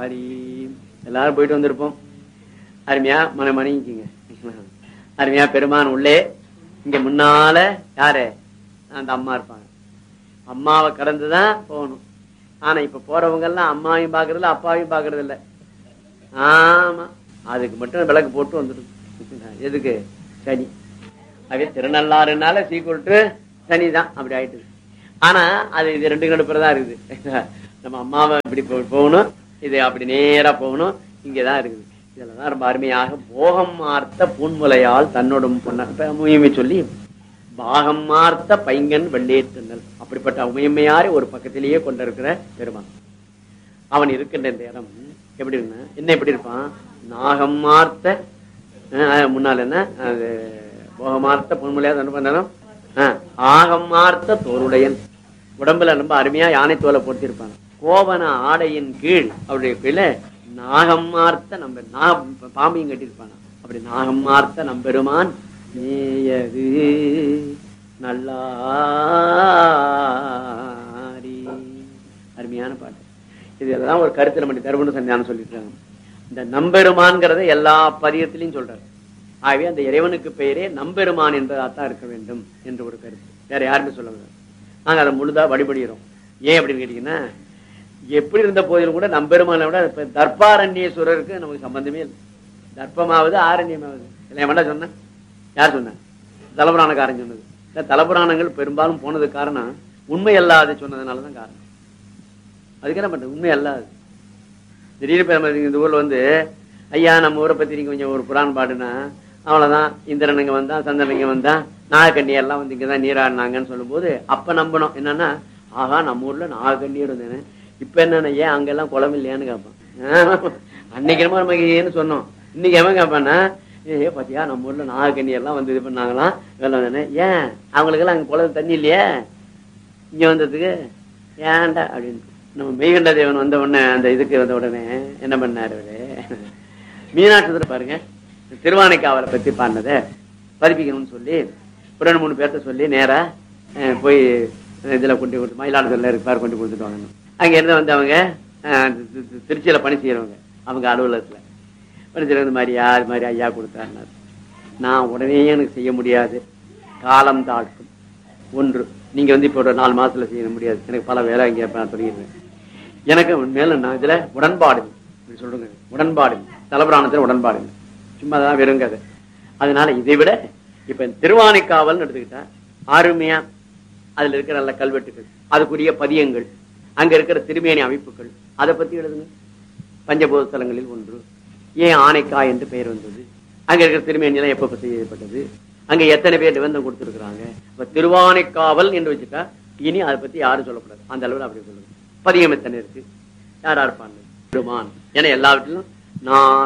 ஆரி எல்லாரும் போயிட்டு வந்திருப்போம் அருமையா மன மணிக்குங்க அருமையா பெருமான் உள்ளே இங்க முன்னால யாரு அந்த அம்மா இருப்பாங்க அம்மாவை கடந்துதான் போகணும் ஆனா இப்ப போறவங்க எல்லாம் அம்மாவையும் பாக்குறது இல்ல அப்பாவையும் பாக்குறது இல்ல ஆமா அதுக்கு மட்டும் விளக்கு போட்டு வந்துடும் எதுக்கு சனி அதே திருநள்ளாறுனால சீக்கிரட்டு சனி தான் அப்படி ஆயிட்டு ஆனா அது இது ரெண்டு கடுப்புறதா இருக்குது நம்ம அம்மாவை இப்படி போ- போகணும் இது அப்படி நேரா போகணும் இங்கதான் இருக்குது இதெல்லாம் ரொம்ப அருமையாக போகம் மார்த்த பூன்முலையால் தன்னோடும் பொண்ண இப்ப முயமை சொல்லி பாகம் மார்த்த பைங்கன் வெள்ளேற்றல் அப்படிப்பட்ட உமையம்மையாரை ஒரு பக்கத்திலேயே கொண்டிருக்கிற பெருமான் அவன் இருக்கின்ற இந்த இடம் எப்படி இருக்குன்னா என்ன எப்படி இருப்பான் நாகம் மார்த்த அஹ், முன்னால என்ன அது போகமார்த்த பொன்முலையா என்ன பண்ணணும் ஆகம் மார்த்த தோருடையன் உடம்புல ரொம்ப அருமையா யானை தோலை போட்டிருப்பாங்க கோவன ஆடையின் கீழ் அவருடைய கீழே நாகம் மார்த்த நம்ம நாக பாம்பையும் கட்டியிருப்பாங்க அப்படி நாகம் மார்த்த நம்பெருமான் நேயது நல்லாரி அருமையான பாட்டு இது எல்லாம் ஒரு கருத்து நம்ம தருமண சந்தியானம் சொல்லிருக்காங்க இந்த நம்பெருமான்கிறத எல்லா பதியத்திலையும் சொல்றாரு ஆகவே அந்த இறைவனுக்கு பெயரே நம்பெருமான் என்பதாத்தான் இருக்க வேண்டும் என்று ஒரு கருத்து வேற யாருமே சொல்ல முடியாது நாங்க அதை முழுதா வழிபடுகிறோம் ஏன் அப்படின்னு கேட்டீங்கன்னா எப்படி இருந்த போதிலும் கூட நம்பெருமானை விட இப்ப தர்பாரண்யேஸ்வரருக்கு நமக்கு சம்பந்தமே இல்லை தர்ப்பமாவது ஆரண்யமாவது இல்லை வேண்டாம் சொன்னேன் யார் சொன்ன தலபுராணக்காரன் சொன்னது இந்த தலபுராணங்கள் பெரும்பாலும் போனதுக்கு காரணம் உண்மை அல்லாத சொன்னதுனாலதான் காரணம் அதுக்கு என்ன பண்றது உண்மை அல்லாது திடீர்னு இப்ப நம்ம இந்த ஊர்ல வந்து ஐயா நம்ம ஊரை பத்தி நீங்க கொஞ்சம் ஒரு புராணம் பாடுனா அவ்வளவுதான் இந்திரன் இங்க வந்தான் சந்திரன் இங்க வந்தான் நாகக்கண்ணி எல்லாம் வந்து இங்கதான் நீராடினாங்கன்னு சொல்லும்போது அப்ப நம்பணும் என்னன்னா ஆகா நம்ம ஊர்ல நாகக்கண்ணியோட இருந்தேன்னு இப்ப என்னன்னா ஏன் அங்கெல்லாம் குளம் இல்லையான்னு கேட்பான் அன்னைக்கு நம்ம நமக்கு ஏன்னு சொன்னோம் இன்னைக்கு எவன் கேட்பான்னா ஏ பாத்தியா நம்ம ஊர்ல நாகக்கண்ணி எல்லாம் வந்து இது பண்ணாங்களாம் இதெல்லாம் தானே ஏன் அவங்களுக்கு எல்லாம் அங்க குளம் தண்ணி இல்லையே இங்க வந்ததுக்கு ஏன்டா அப்படின்னு நம்ம மெய்கண்ட தேவன் வந்த உடனே அந்த இதுக்கு வந்த உடனே என்ன பண்ணாரு அவரு மீனாட்சத்துல பாருங்க திருவானைக்காவலை பத்தி பாடினதை பதிப்பிக்கணும்னு சொல்லி ஒரு ரெண்டு மூணு பேர்த்த சொல்லி நேரா அஹ், போய் இதுல கொண்டு கொடுத்து மயிலாடுதுறையில இருப்பார் கொண்டு கொடுத்துட்டு வாங்க அங்க இருந்து வந்து அவங்க அஹ், தி- தி- திருச்சியில பணி செய்யறவங்க அவங்க அலுவலகத்துல பணி செய்யறது இந்த மாதிரியா இது மாதிரி ஐயா கொடுத்தாருனாரு நான் உடனே எனக்கு செய்ய முடியாது காலம் தாழ்த்தும் ஒன்று நீங்க வந்து இப்ப ஒரு நாலு மாசத்துல செய்ய முடியாது எனக்கு பல வேலை இங்க இப்ப நான் சொல்லிடுறேன் எனக்கு மேல நான் இதுல உடன்பாடு இல்லை. இப்படி சொல்றேங்க உடன்பாடு இல்லை. தலபுராணத்துல உடன்பாடு இல்லை. சும்மா தான் வெறும் கதை அதனால இதை விட இப்ப திருவானைக்காவல்னு எடுத்துக்கிட்டா அருமையா அதுல இருக்கிற நல்ல கல்வெட்டுகள் அதுக்குரிய பதியங்கள் அங்க இருக்கிற திருமேனி அமைப்புகள் அதை பத்தி எழுதுங்க பஞ்சபூத ஸ்தலங்களில் ஒன்று ஏன் ஆனைக்காய் என்று பெயர் வந்தது அங்க இருக்கிற திருமேனி எல்லாம் எப்ப செய்யப்பட்டது அங்க எத்தனை பேர் நிபந்தனை கொடுத்திருக்கிறாங்க இப்ப திருவானைக்காவல் என்று வச்சுட்டா இனி அதை பத்தி யாரும் சொல்லக்கூடாது அந்த அளவுல அப்படி சொல்லுங்க பதியம் எத்தனை இருக்கு யாரா இருப்பாங்க பெருமான் ஏன்னா எல்லாவற்றிலும் நான்